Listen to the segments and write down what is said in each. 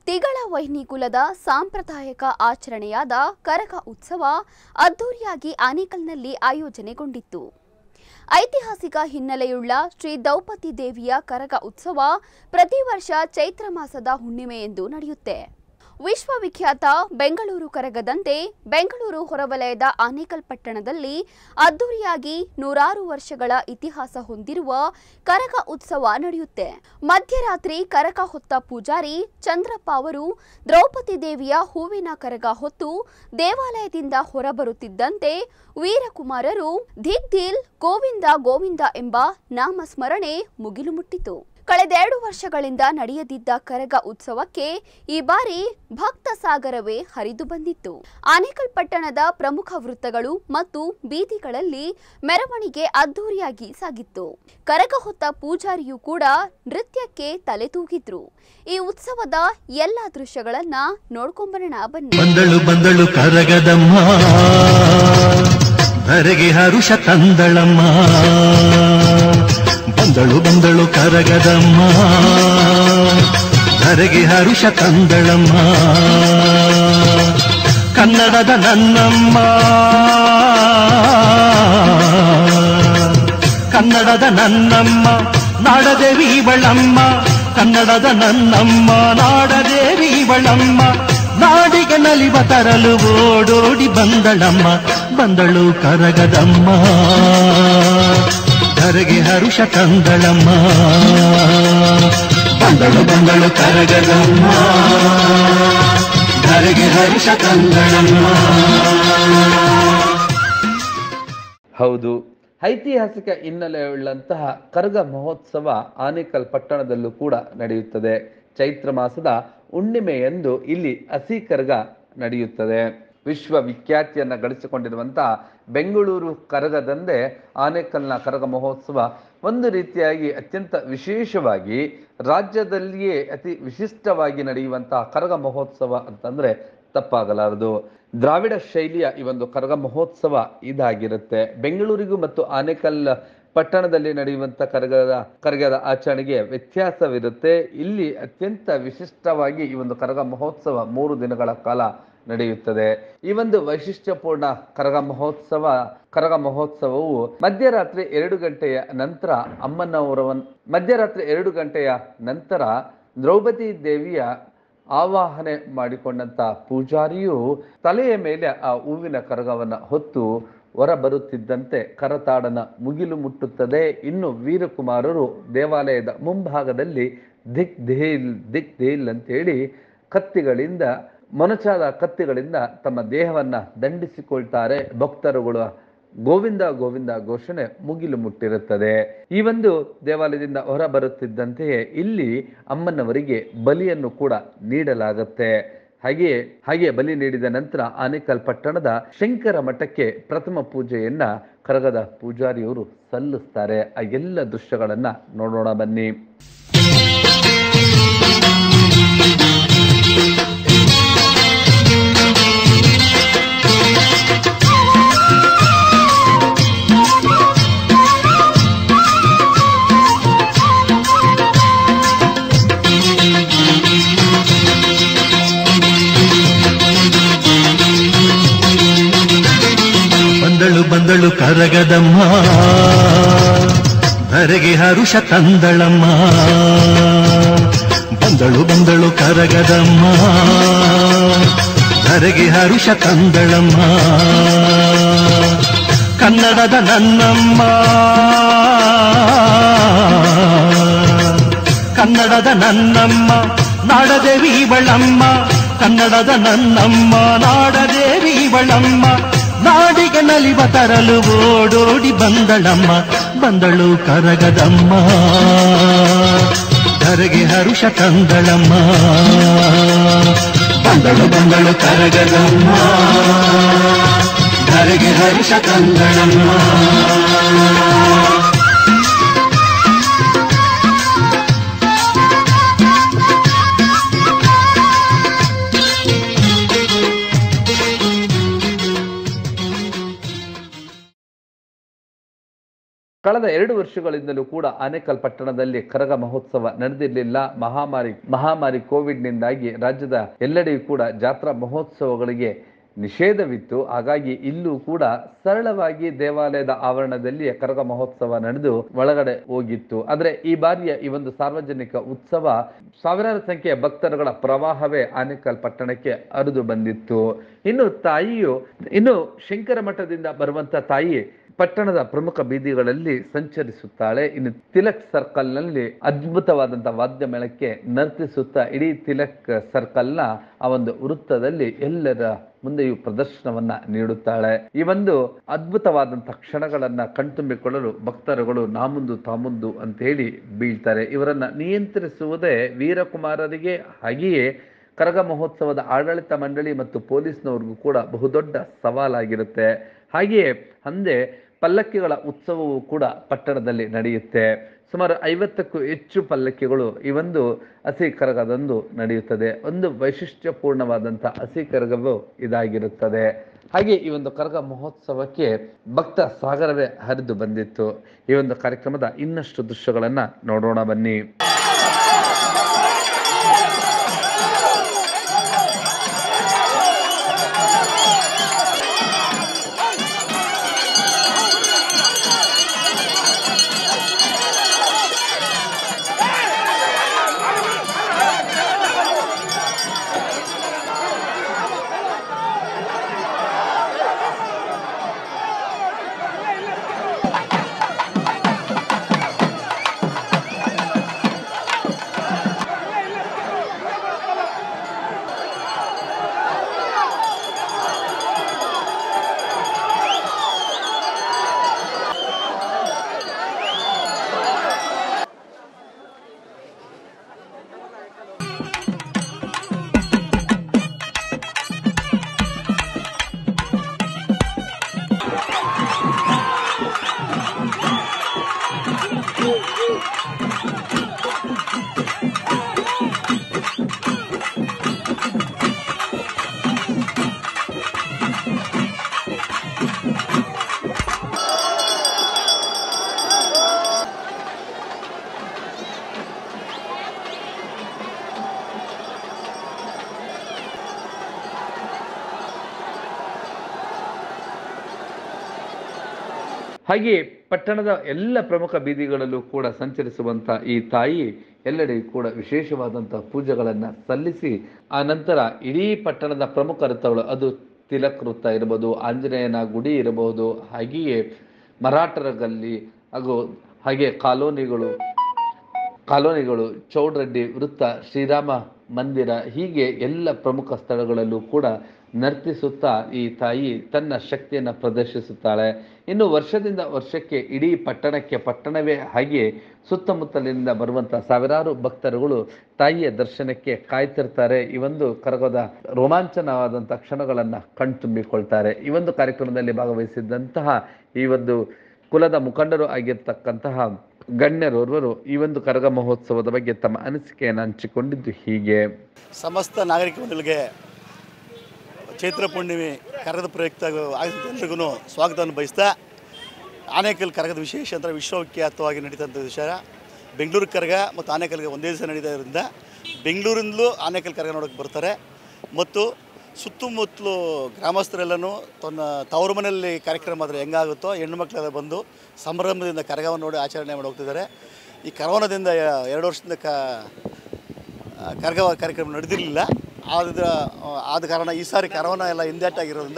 ತಿಗಳ ವೈನಿಕುಲದ ಸಾಂಪ್ರದಾಯಿಕ ಆಚರಣೆಯಾದ ಕರಗ ಉತ್ಸವ ಅದ್ದೂರಿಯಾಗಿ ಆನೇಕಲ್ನಲ್ಲಿ ಆಯೋಜನೆಗೊಂಡಿತ್ತು ಐತಿಹಾಸಿಕ ಹಿನ್ನೆಲೆಯುಳ್ಳ ಶ್ರೀ ದ್ರೌಪದಿ ದೇವಿಯ ಕರಗ ಉತ್ಸವ ಪ್ರತಿ ವರ್ಷ ಚೈತ್ರ ಮಾಸದ ಹುಣ್ಣಿಮೆಯೆಂದು ನಡೆಯುತ್ತೆ ವಿಶ್ವವಿಖ್ಯಾತ ಬೆಂಗಳೂರು ಕರಗದಂತೆ ಬೆಂಗಳೂರು ಹೊರವಲಯದ ಆನೇಕಲ್ ಪಟ್ಟಣದಲ್ಲಿ ಅದ್ದೂರಿಯಾಗಿ ನೂರಾರು ವರ್ಷಗಳ ಇತಿಹಾಸ ಹೊಂದಿರುವ ಕರಗ ಉತ್ಸವ ನಡೆಯುತ್ತೆ ಮಧ್ಯರಾತ್ರಿ ಕರಗ ಹೊತ್ತ ಪೂಜಾರಿ ಚಂದ್ರಪ್ಪ ಅವರು ದ್ರೌಪದಿ ದೇವಿಯ ಹೂವಿನ ಕರಗ ಹೊತ್ತು ದೇವಾಲಯದಿಂದ ಹೊರಬರುತ್ತಿದ್ದಂತೆ ವೀರಕುಮಾರರು ದಿಗ್ದಿಲ್ ಗೋವಿಂದ ಗೋವಿಂದ ಎಂಬ ನಾಮಸ್ಮರಣೆ ಮುಗಿಲು ಮುಟ್ಟಿತು ಕಳೆದೆರಡು ವರ್ಷಗಳಿಂದ ನಡೆಯದಿದ್ದ ಕರಗ ಉತ್ಸವಕ್ಕೆ ಈ ಬಾರಿ ಭಕ್ತ ಸಾಗರವೇ ಹರಿದು ಬಂದಿತ್ತು ಆನೇಕಲ್ ಪಟ್ಟಣದ ಪ್ರಮುಖ ವೃತ್ತಗಳು ಮತ್ತು ಬೀದಿಗಳಲ್ಲಿ ಮೆರವಣಿಗೆ ಅದ್ದೂರಿಯಾಗಿ ಸಾಗಿತ್ತು ಕರಗ ಹೊತ್ತ ಪೂಜಾರಿಯೂ ಕೂಡ ನೃತ್ಯಕ್ಕೆ ತಲೆ ತೂಗಿದ್ರು ಈ ಉತ್ಸವದ ಎಲ್ಲ ದೃಶ್ಯಗಳನ್ನ ನೋಡ್ಕೊಂಬರೋಣ ಬನ್ನಿ ಬಂದಳು ಬಂದಳು ಕರಗದಮ್ಮ ಧರೆಗೆ ಹರುಷ ತಂದಳಮ್ಮ ಬಂದಳು ಬಂದಳು ಕರಗದಮ್ಮ ಧರೆಗೆ ಹರುಷ ತಂದಳಮ್ಮ ಕನ್ನಡದ ನನ್ನಮ್ಮ ಕನ್ನಡದ ನನ್ನಮ್ಮ ನಾಡದೇವಿ ಇವಳಮ್ಮ ಕನ್ನಡದ ನನ್ನಮ್ಮ ನಾಡದೇವಿ ಇವಳಮ್ಮ ನಾಡಿಗೆ ನಲಿವ ತರಲು ಓಡೋಡಿ ಬಂದಳಮ್ಮ ಬಂದಳು ಕರಗದಮ್ಮ ಧರೆಗೆ ಹರುಷ ತಂದಳಮ್ಮ ಬಂದಳು ಬಂದಳು ಕರಗದಮ್ಮ ಧರೆಗೆ ಹರುಷ ತಂದಳಮ್ಮ ಹೌದು ಐತಿಹಾಸಿಕ ಹಿನ್ನೆಲೆಯುಳ್ಳಂತಹ ಕರಗ ಮಹೋತ್ಸವ ಆನೇಕಲ್ ಪಟ್ಟಣದಲ್ಲೂ ಕೂಡ ನಡೆಯುತ್ತದೆ ಚೈತ್ರ ಮಾಸದ ಹುಣ್ಣಿಮೆಯಂದು ಇಲ್ಲಿ ಹಸಿ ಕರಗ ನಡೆಯುತ್ತದೆ ವಿಶ್ವ ವಿಖ್ಯಾತಿಯನ್ನ ಗಳಿಸಿಕೊಂಡಿರುವಂತಹ ಬೆಂಗಳೂರು ಕರಗದಂದೇ ಆನೇಕಲ್ನ ಕರಗ ಮಹೋತ್ಸವ ಒಂದು ರೀತಿಯಾಗಿ ಅತ್ಯಂತ ವಿಶೇಷವಾಗಿ ರಾಜ್ಯದಲ್ಲಿಯೇ ಅತಿ ವಿಶಿಷ್ಟವಾಗಿ ನಡೆಯುವಂತಹ ಕರಗ ಮಹೋತ್ಸವ ಅಂತಂದ್ರೆ ತಪ್ಪಾಗಲಾರದು ದ್ರಾವಿಡ ಶೈಲಿಯ ಈ ಒಂದು ಕರಗ ಮಹೋತ್ಸವ ಇದಾಗಿರುತ್ತೆ ಬೆಂಗಳೂರಿಗೂ ಮತ್ತು ಆನೇಕಲ್ ಪಟ್ಟಣದಲ್ಲಿ ನಡೆಯುವಂತ ಕರಗದ ಕರಗದ ಆಚರಣೆಗೆ ವ್ಯತ್ಯಾಸವಿರುತ್ತೆ ಇಲ್ಲಿ ಅತ್ಯಂತ ವಿಶಿಷ್ಟವಾಗಿ ಈ ಒಂದು ಕರಗ ಮಹೋತ್ಸವ ಮೂರು ದಿನಗಳ ಕಾಲ ನಡೆಯುತ್ತದೆ ಈ ಒಂದು ವೈಶಿಷ್ಟ್ಯಪೂರ್ಣ ಕರಗ ಮಹೋತ್ಸವ ಕರಗ ಮಹೋತ್ಸವವು ಮಧ್ಯರಾತ್ರಿ ಎರಡು ಗಂಟೆಯ ನಂತರ ಅಮ್ಮನವರವನ್ ಮಧ್ಯರಾತ್ರಿ ಎರಡು ಗಂಟೆಯ ನಂತರ ದ್ರೌಪದಿ ದೇವಿಯ ಆವಾಹನೆ ಮಾಡಿಕೊಂಡಂತ ಪೂಜಾರಿಯು ತಲೆಯ ಮೇಲೆ ಆ ಹೂವಿನ ಕರಗವನ್ನ ಹೊತ್ತು ಹೊರ ಬರುತ್ತಿದ್ದಂತೆ ಕರತಾಡನ ಮುಗಿಲು ಮುಟ್ಟುತ್ತದೆ ಇನ್ನು ವೀರಕುಮಾರರು ದೇವಾಲಯದ ಮುಂಭಾಗದಲ್ಲಿ ದಿಕ್ ದೇಲ್ ದಿಕ್ ದೇಲ್ ಅಂತೇಳಿ ಕತ್ತಿಗಳಿಂದ ಮೊನಚಾದ ಕತ್ತಿಗಳಿಂದ ತಮ್ಮ ದೇಹವನ್ನ ದಂಡಿಸಿಕೊಳ್ತಾರೆ ಭಕ್ತರುಗಳು ಗೋವಿಂದ ಗೋವಿಂದ ಘೋಷಣೆ ಮುಗಿಲು ಮುಟ್ಟಿರುತ್ತದೆ ಈ ಒಂದು ದೇವಾಲಯದಿಂದ ಹೊರ ಬರುತ್ತಿದ್ದಂತೆಯೇ ಇಲ್ಲಿ ಅಮ್ಮನವರಿಗೆ ಬಲಿಯನ್ನು ಕೂಡ ನೀಡಲಾಗುತ್ತೆ ಹಾಗೆಯೇ ಹಾಗೆ ಬಲಿ ನೀಡಿದ ನಂತರ ಆನೇಕಲ್ ಪಟ್ಟಣದ ಶಂಕರ ಮಠಕ್ಕೆ ಪ್ರಥಮ ಪೂಜೆಯನ್ನ ಕರಗದ ಪೂಜಾರಿಯವರು ಸಲ್ಲಿಸ್ತಾರೆ ಆ ಎಲ್ಲ ದೃಶ್ಯಗಳನ್ನ ನೋಡೋಣ ಬನ್ನಿ ಬಂದಳು ಬಂದಳು ಕರಗದಮ್ಮ ಧರೆಗೆ ಹರುಷ ತಂದಳಮ್ಮ ಬಂದಳು ಬಂದಳು ಕರಗದಮ್ಮ ಧರೆಗೆ ಹರುಷ ತಂದಳಮ್ಮ ಕನ್ನಡದ ನನ್ನಮ್ಮ ಕನ್ನಡದ ನನ್ನಮ್ಮ ನಾಡದೇವಿ ಇವಳಮ್ಮ ಕನ್ನಡದ ನನ್ನಮ್ಮ ನಾಡದೇವಿ ಇವಳಮ್ಮ ನಾಡಿಗೆ ನಲಿವ ತರಲು ಓಡೋಡಿ ಬಂದಳಮ್ಮ ಬಂದಳು ಕರಗದಮ್ಮ ಧರೆಗೆ ಹರುಷ ತಂದಳಮ್ಮ ಬಂದಳು ಬಂದಳು ಕರಗದಮ್ಮ ಧರೆಗೆ ಹರುಷ ತಂದಳಮ್ಮ ಕಳೆದ ಎರಡು ವರ್ಷಗಳಿಂದಲೂ ಕೂಡ ಆನೇಕಲ್ ಪಟ್ಟಣದಲ್ಲಿ ಕರಗ ಮಹೋತ್ಸವ ನಡೆದಿರಲಿಲ್ಲ ಮಹಾಮಾರಿ ಮಹಾಮಾರಿ ಕೋವಿಡ್ನಿಂದಾಗಿ ರಾಜ್ಯದ ಎಲ್ಲೆಡೆಯೂ ಕೂಡ ಜಾತ್ರಾ ಮಹೋತ್ಸವಗಳಿಗೆ ನಿಷೇಧವಿತ್ತು ಹಾಗಾಗಿ ಇಲ್ಲೂ ಕೂಡ ಸರಳವಾಗಿ ದೇವಾಲಯದ ಆವರಣದಲ್ಲಿ ಕರಗ ಮಹೋತ್ಸವ ನಡೆದು ಒಳಗಡೆ ಹೋಗಿತ್ತು ಆದ್ರೆ ಈ ಬಾರಿಯ ಈ ಒಂದು ಸಾರ್ವಜನಿಕ ಉತ್ಸವ ಸಾವಿರಾರು ಸಂಖ್ಯೆಯ ಭಕ್ತರುಗಳ ಪ್ರವಾಹವೇ ಆನೇಕಲ್ ಪಟ್ಟಣಕ್ಕೆ ಹರಿದು ಬಂದಿತ್ತು ಇನ್ನು ತಾಯಿಯು ಇನ್ನು ಶಂಕರ ಮಠದಿಂದ ಬರುವಂತ ತಾಯಿ ಪಟ್ಟಣದ ಪ್ರಮುಖ ಬೀದಿಗಳಲ್ಲಿ ಸಂಚರಿಸುತ್ತಾಳೆ ಇನ್ನು ತಿಲಕ್ ಸರ್ಕಲ್ ನಲ್ಲಿ ಅದ್ಭುತವಾದಂತಹ ವಾದ್ಯ ಮೇಳಕ್ಕೆ ನರ್ತಿಸುತ್ತಾ ಇಡೀ ತಿಲಕ್ ಸರ್ಕಲ್ನ ಆ ಒಂದು ವೃತ್ತದಲ್ಲಿ ಎಲ್ಲರ ಮುಂದೆಯೂ ಪ್ರದರ್ಶನವನ್ನ ನೀಡುತ್ತಾಳೆ ಈ ಒಂದು ಅದ್ಭುತವಾದಂತಹ ಕ್ಷಣಗಳನ್ನ ಕಣ್ತುಂಬಿಕೊಳ್ಳಲು ಭಕ್ತರುಗಳು ನಾಮುಂದು ತಾಮುಂದು ಅಂತ ಹೇಳಿ ಬೀಳ್ತಾರೆ ಇವರನ್ನ ನಿಯಂತ್ರಿಸುವುದೇ ವೀರಕುಮಾರರಿಗೆ ಹಾಗೆಯೇ ಕರಗ ಮಹೋತ್ಸವದ ಆಡಳಿತ ಮಂಡಳಿ ಮತ್ತು ಪೊಲೀಸ್ನವ್ರಿಗೂ ಕೂಡ ಬಹುದೊಡ್ಡ ಸವಾಲಾಗಿರುತ್ತೆ ಹಾಗೆಯೇ ಅಂದೇ ಪಲ್ಲಕ್ಕಿಗಳ ಉತ್ಸವವು ಕೂಡ ಪಟ್ಟಣದಲ್ಲಿ ನಡೆಯುತ್ತೆ ಸುಮಾರು ಐವತ್ತಕ್ಕೂ ಹೆಚ್ಚು ಪಲ್ಲಕ್ಕಿಗಳು ಈ ಒಂದು ಹಸಿ ಕರಗದಂದು ನಡೆಯುತ್ತದೆ ಒಂದು ವೈಶಿಷ್ಟ್ಯಪೂರ್ಣವಾದಂಥ ಹಸಿ ಕರಗವು ಇದಾಗಿರುತ್ತದೆ ಹಾಗೆ ಈ ಒಂದು ಕರಗ ಮಹೋತ್ಸವಕ್ಕೆ ಭಕ್ತ ಸಾಗರವೇ ಹರಿದು ಬಂದಿತ್ತು ಈ ಒಂದು ಕಾರ್ಯಕ್ರಮದ ಇನ್ನಷ್ಟು ದೃಶ್ಯಗಳನ್ನ ನೋಡೋಣ ಬನ್ನಿ ಹಾಗೆ ಪಟ್ಟಣದ ಎಲ್ಲ ಪ್ರಮುಖ ಬೀದಿಗಳಲ್ಲೂ ಕೂಡ ಸಂಚರಿಸುವಂತ ಈ ತಾಯಿ ಎಲ್ಲೆಡೆ ಕೂಡ ವಿಶೇಷವಾದಂತಹ ಪೂಜೆಗಳನ್ನ ಸಲ್ಲಿಸಿ ಆ ನಂತರ ಇಡೀ ಪಟ್ಟಣದ ಪ್ರಮುಖ ವೃತ್ತಗಳು ಅದು ತಿಲಕ್ ವೃತ್ತ ಇರಬಹುದು ಆಂಜನೇಯನ ಗುಡಿ ಇರಬಹುದು ಹಾಗೆಯೇ ಮರಾಠರ ಗಲ್ಲಿ ಹಾಗೂ ಹಾಗೆ ಕಾಲೋನಿಗಳು ಕಾಲೋನಿಗಳು ಚೌಡ್ರೆಡ್ಡಿ ವೃತ್ತ ಶ್ರೀರಾಮ ಮಂದಿರ ಹೀಗೆ ಎಲ್ಲ ಪ್ರಮುಖ ಸ್ಥಳಗಳಲ್ಲೂ ಕೂಡ ನರ್ತಿಸುತ್ತಾ ಈ ತಾಯಿ ತನ್ನ ಶಕ್ತಿಯನ್ನು ಪ್ರದರ್ಶಿಸುತ್ತಾಳೆ ಇನ್ನು ವರ್ಷದಿಂದ ವರ್ಷಕ್ಕೆ ಇಡೀ ಪಟ್ಟಣಕ್ಕೆ ಪಟ್ಟಣವೇ ಹಾಗೆ ಸುತ್ತಮುತ್ತಲಿನಿಂದ ಬರುವಂತಹ ಸಾವಿರಾರು ಭಕ್ತರುಗಳು ತಾಯಿಯ ದರ್ಶನಕ್ಕೆ ಕಾಯ್ತಿರ್ತಾರೆ ಈ ಒಂದು ಕರಗದ ರೋಮಾಂಚನವಾದಂಥ ಕ್ಷಣಗಳನ್ನು ಕಣ್ತುಂಬಿಕೊಳ್ತಾರೆ ಈ ಒಂದು ಕಾರ್ಯಕ್ರಮದಲ್ಲಿ ಭಾಗವಹಿಸಿದ್ದಂತಹ ಈ ಒಂದು ಕುಲದ ಮುಖಂಡರು ಆಗಿರ್ತಕ್ಕಂತಹ ಗಣ್ಯರೋರ್ವರು ಈ ಒಂದು ಕರಗ ಮಹೋತ್ಸವದ ಬಗ್ಗೆ ತಮ್ಮ ಅನಿಸಿಕೆಯನ್ನು ಹಂಚಿಕೊಂಡಿದ್ದು ಹೀಗೆ ಸಮಸ್ತ ನಾಗರಿಕ ಬಂಧುಗಳಿಗೆ ಚೈತ್ರ ಪೂರ್ಣಿಮೆ ಕರಗದ ಪ್ರಯುಕ್ತ ಎಲ್ರಿಗೂ ಸ್ವಾಗತವನ್ನು ಬಯಸ್ತಾ ಆನೇಕಲ್ ಕರಗದ ವಿಶೇಷ ಅಂದರೆ ವಿಶ್ವವಿಖ್ಯಾತವಾಗಿ ನಡೀತಂಥ ವಿಷಯ ಬೆಂಗಳೂರು ಕರಗ ಮತ್ತು ಆನೇಕಲ್ಗೆ ಒಂದೇ ದಿವಸ ನಡೀತಾ ಬೆಂಗಳೂರಿಂದಲೂ ಆನೇಕಲ್ ಕರಗ ನೋಡೋಕ್ಕೆ ಬರ್ತಾರೆ ಮತ್ತು ಸುತ್ತಮುತ್ತಲು ಗ್ರಾಮಸ್ಥರೆಲ್ಲನೂ ತನ್ನ ತವರು ಮನೆಯಲ್ಲಿ ಕಾರ್ಯಕ್ರಮ ಆದರೆ ಹೆಂಗಾಗುತ್ತೋ ಹೆಣ್ಣು ಮಕ್ಕಳೆಲ್ಲ ಬಂದು ಸಂಭ್ರಮದಿಂದ ಕರಗವನ್ನು ನೋಡಿ ಆಚರಣೆ ಮಾಡಿ ಹೋಗ್ತಿದ್ದಾರೆ ಈ ಕರೋನಾದಿಂದ ಎರಡು ವರ್ಷದಿಂದ ಕ ಕರಗ ಕಾರ್ಯಕ್ರಮ ನಡೆದಿರಲಿಲ್ಲ ಆದ ಆದ ಕಾರಣ ಈ ಸಾರಿ ಕರೋನಾ ಎಲ್ಲ ಹಿಂದೇಟಾಗಿರೋದ್ರಿಂದ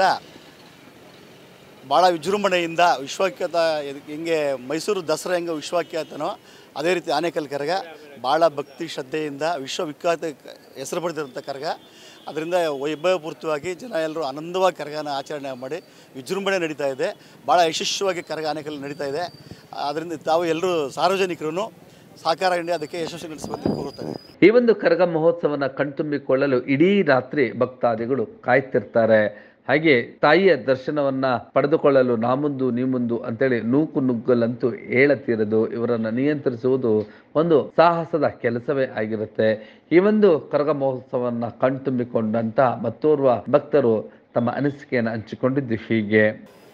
ಭಾಳ ವಿಜೃಂಭಣೆಯಿಂದ ವಿಶ್ವಖ್ಯಾತ ಎದ್- ಹೆಂಗೆ ಮೈಸೂರು ದಸರಾ ಹೆಂಗೆ ವಿಶ್ವಖ್ಯಾತನೋ ಅದೇ ರೀತಿ ಆನೇಕಲ್ ಕರಗ ಭಾಳ ಭಕ್ತಿ ಶ್ರದ್ಧೆಯಿಂದ ವಿಶ್ವವಿಖ್ಯಾತ ಕ- ಹೆಸರು ಪಡೆದಿರೋಂಥ ಕರಗ ಅದರಿಂದ ವೈಭವಪೂರ್ತಿಯಾಗಿ ಜನ ಎಲ್ಲರೂ ಆನಂದವಾಗಿ ಕರಗನ ಆಚರಣೆ ಮಾಡಿ ವಿಜೃಂಭಣೆ ನಡೀತಾ ಇದೆ ಭಾಳ ಯಶಸ್ವಿಯಾಗಿ ಕರಗ ಆನೇಕಲ್ ನಡೀತಾ ಇದೆ ಅದರಿಂದ ತಾವು ಎಲ್ಲರೂ ಸಾರ್ವಜನಿಕರು ಸಹಕಾರ ನೀಡಿ ಅದಕ್ಕೆ ಯಶಸ್ವಿ ನಡೆಸುವಂತೆ ಕೋರುತ್ತೇನೆ ಈ ಒಂದು ಕರಗ ಮಹೋತ್ಸವನ ಕಣ್ತುಂಬಿಕೊಳ್ಳಲು ಇಡೀ ರಾತ್ರಿ ಭಕ್ತಾದಿಗಳು ಕಾಯ್ತಿರ್ತಾರೆ ಹಾಗೆ ತಾಯಿಯ ದರ್ಶನವನ್ನ ಪಡೆದುಕೊಳ್ಳಲು ನಾ ಮುಂದು ನೀ ಮುಂದು ಅಂತೇಳಿ ನೂಕು ನುಗ್ಗಲಂತೂ ಹೇಳತೀರದು ಇವರನ್ನ ನಿಯಂತ್ರಿಸುವುದು ಒಂದು ಸಾಹಸದ ಕೆಲಸವೇ ಆಗಿರುತ್ತೆ ಈ ಒಂದು ಕರಗ ಮಹೋತ್ಸವನ್ನ ಕಣ್ತುಂಬಿಕೊಂಡಂತ ಮತ್ತೋರ್ವ ಭಕ್ತರು ತಮ್ಮ ಅನಿಸಿಕೆಯನ್ನು ಹಂಚಿಕೊಂಡಿದ್ದು ಹೀಗೆ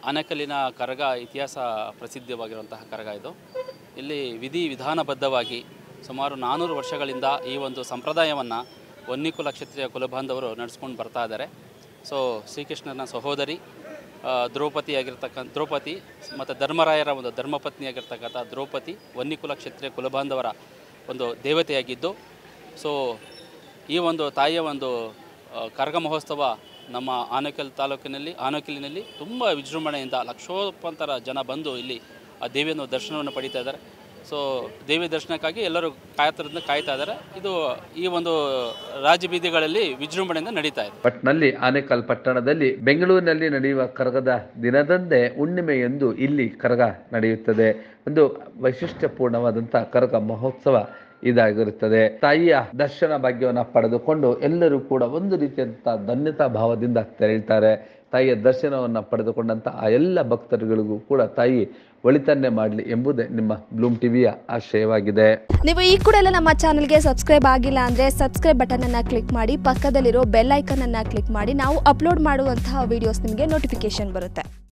ಆನೆಕಲ್ಲಿನ ಕರಗ ಇತಿಹಾಸ ಪ್ರಸಿದ್ಧವಾಗಿರುವಂತಹ ಕರಗ ಇದು ಇಲ್ಲಿ ವಿಧಿ ವಿಧಾನಬದ್ಧವಾಗಿ ಸುಮಾರು ನಾನ್ನೂರು ವರ್ಷಗಳಿಂದ ಈ ಒಂದು ಸಂಪ್ರದಾಯವನ್ನು ವನ್ನಿಕುಲ ಕ್ಷತ್ರಿಯ ಕುಲಬಾಂಧವರು ನಡೆಸ್ಕೊಂಡು ಬರ್ತಾ ಇದ್ದಾರೆ ಸೊ ಶ್ರೀಕೃಷ್ಣನ ಸಹೋದರಿ ಆ, ದ್ರೌಪದಿ ಆಗಿರ್ತಕ್ಕಂಥ ದ್ರೌಪದಿ ಮತ್ತು ಧರ್ಮರಾಯರ ಒಂದು ಧರ್ಮಪತ್ನಿಯಾಗಿರ್ತಕ್ಕಂಥ ದ್ರೌಪದಿ ವನ್ನಿಕುಲ ಕ್ಷತ್ರಿಯ ಕುಲಬಾಂಧವರ ಒಂದು ದೇವತೆಯಾಗಿದ್ದು ಸೊ ಈ ಒಂದು ತಾಯಿಯ ಒಂದು ಆ, ಕರಗ ಮಹೋತ್ಸವ ನಮ್ಮ ಆನೇಕಲ್ ತಾಲೂಕಿನಲ್ಲಿ ಆನೇಕಲ್ಲಿನಲ್ಲಿ ತುಂಬ ವಿಜೃಂಭಣೆಯಿಂದ ಲಕ್ಷೋಪಂತರ ಜನ ಬಂದು ಇಲ್ಲಿ ಆ ದೇವಿಯನ್ನು ದರ್ಶನವನ್ನು ಪಡಿತಾ ಇದ್ದಾರೆ ಸೊ ದೇವಿ ದರ್ಶನಕ್ಕಾಗಿ ಎಲ್ಲರೂ ಕಾಯ್ತರದಿಂದ ಕಾಯ್ತಾ ಇದ್ದಾರೆ ಇದು ಈ ಒಂದು ರಾಜಬೀದಿಗಳಲ್ಲಿ ವಿಜೃಂಭಣೆಯಿಂದ ನಡೀತಾ ಇದೆ ಒಟ್ನಲ್ಲಿ ಆನೇಕಲ್ ಪಟ್ಟಣದಲ್ಲಿ ಬೆಂಗಳೂರಿನಲ್ಲಿ ನಡೆಯುವ ಕರಗದ ದಿನದಂದೇ ಹುಣ್ಣಿಮೆ ಎಂದು ಇಲ್ಲಿ ಕರಗ ನಡೆಯುತ್ತದೆ ಒಂದು ವೈಶಿಷ್ಟ್ಯಪೂರ್ಣವಾದಂತಹ ಕರಗ ಮಹೋತ್ಸವ ಇದಾಗಿರುತ್ತದೆ ತಾಯಿಯ ದರ್ಶನ ಭಾಗ್ಯವನ್ನ ಪಡೆದುಕೊಂಡು ಎಲ್ಲರೂ ಕೂಡ ಒಂದು ರೀತಿಯಂತಹ ಧನ್ಯತಾ ಭಾವದಿಂದ ತೆರಳ್ತಾರೆ ತಾಯಿಯ ದರ್ಶನವನ್ನ ಪಡೆದುಕೊಂಡಂತ ಆ ಎಲ್ಲ ಭಕ್ತರುಗಳಿಗೂ ಕೂಡ ತಾಯಿ ಒಳಿತನ್ನೇ ಮಾಡಲಿ ಎಂಬುದೇ ನಿಮ್ಮ ಬ್ಲೂಮ್ ಟಿವಿಯ ಆಶಯವಾಗಿದೆ ನೀವು ಈ ಕೂಡ ಎಲ್ಲ ನಮ್ಮ ಚಾನಲ್ಗೆ ಸಬ್ಸ್ಕ್ರೈಬ್ ಆಗಿಲ್ಲ ಅಂದರೆ ಸಬ್ಸ್ಕ್ರೈಬ್ ಬಟನನ್ನು ಕ್ಲಿಕ್ ಮಾಡಿ ಪಕ್ಕದಲ್ಲಿರೋ ಬೆಲ್ ಐಕನನ್ನು ಕ್ಲಿಕ್ ಮಾಡಿ ನಾವು ಅಪ್ಲೋಡ್ ಮಾಡುವಂತಹ ವೀಡಿಯೋಸ್ ನಿಮಗೆ ನೋಟಿಫಿಕೇಶನ್ ಬರುತ್ತೆ